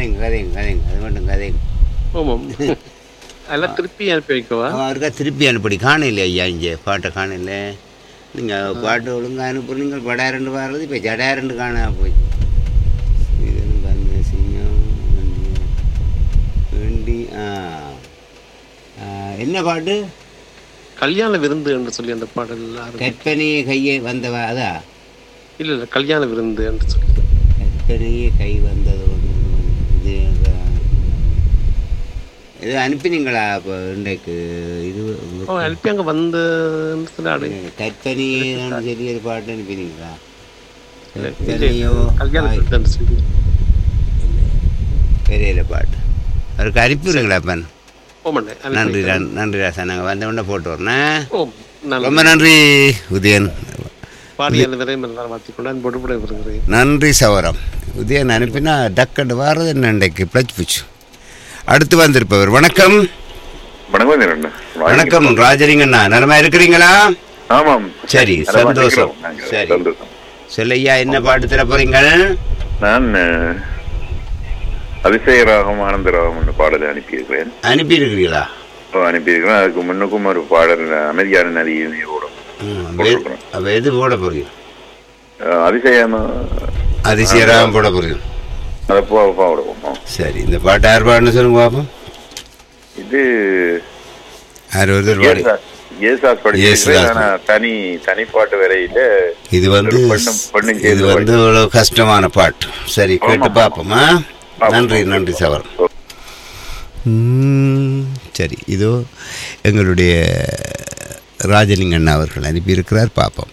கதைங்க கதைங்க கதைங்க அது மட்டும் கதைங்க ஆமாம் அதெல்லாம் திருப்பி அனுப்பி வைக்கவா அவருக்கா திருப்பி அனுப்படி காணல ஐயா இங்கே பாட்டை காணல நீங்கள் பாட்டு ஒழுங்கா அனுப்புறீங்க படாரண்டு வர்றது இப்போ ஜடாரண்டு காண போய் இது வந்து சிங்கம் வண்டி- வண்டி ஆ ஆ, என்ன பாட்டு கல்யாண விருந்து என்று சொல்லி அந்த பாடல் ஆரம்பி- கற்பனையே கையே வந்தவ அதா இல்ல இல்ல கல்யாண விருந்து என்று சொல்லி கற்பனையே கை வந்தது ஒன்று இது இது அனுப்பினீங்களா இப்போ இன்றைக்கு இது ஓ அனுப்பி அங்க வந்துன்னு சொல்லி அடை கற்பனையே தான் சொல்லி ஒரு பாட்டு அனுப்பினீங்களா இல்ல, கற்பனையோ கல்யாண ஆய். விருந்துன்னு சொல்லி பெரியல பாட்டு அவருக்கு அனுப்பிடுங்களா அப்பன் ஓமண்ணே நன்றி நன்- நன்றி ராசா நாங்கள் வந்த உடனே போட்டு வரேன் ஓ நான் ரொம்ப நன்றி உதயன் பாடியான விரைவில் எல்லாரும் மாற்றிக்கொண்டு அந்த பொடு புடைய வருகிறேன் நன்றி சவரம் உதயன் அனுப்பினா டக்கண்டு வாரது என்ன இன்றைக்கு பிளச் பூச்சு அடுத்து வந்திருப்பவர் வணக்கம் வணக்கம் நிரண்ணா. வணக்கம் ராஜலிங்கண்ணா நலமா இருக்கிறீங்களா ஆமாம் சரி நலமா சந்தோஷம் இருக்கிறோம் நாங்க. சரி சந்தோஷம் சொல்லையா என்ன பாட்டு தர போறீங்க நான் அஹ், அதிசய ராகம் ஆனந்த ராகம் என்ற பாடலை அனுப்பியிருக்கிறேன் அனுப்பி இருக்கிறீங்களா ஓ, அனுப்பியிருக்கிறேன் அதுக்கு முன்னுக்கும் ஒரு பாடல் அமைதியான நதியோட அப்ப எது போட போறீங்க அதிசயம் அதிசயராகம் போட போறீங்க அதை போ பாடுவோம் சரி இந்த பாட்டு யார் பாடுன்னு சொல்லுங்க பாப்போம் இது யார் ஒருத்தர் பாடி ஏசாஸ் ஏசாஸ் படிச்சிருக்கிறேன் ஏசுதாஸ். ஆனா தனி தனி பாட்டு வரையில இது வந்து ஒரு பெண்ணும் பெண்ணும் இது சேர்ந்து வந்து ஒரு கஷ்டமான பாட்டு சரி கேட்டு ஆமாம். பார்ப்போமா பாப்போம். நன்றி நன்றி சவர் ம், சரி இதோ எங்களுடைய ராஜலிங்கண்ணா அவர்கள் அனுப்பியிருக்கிறார் பார்ப்போம்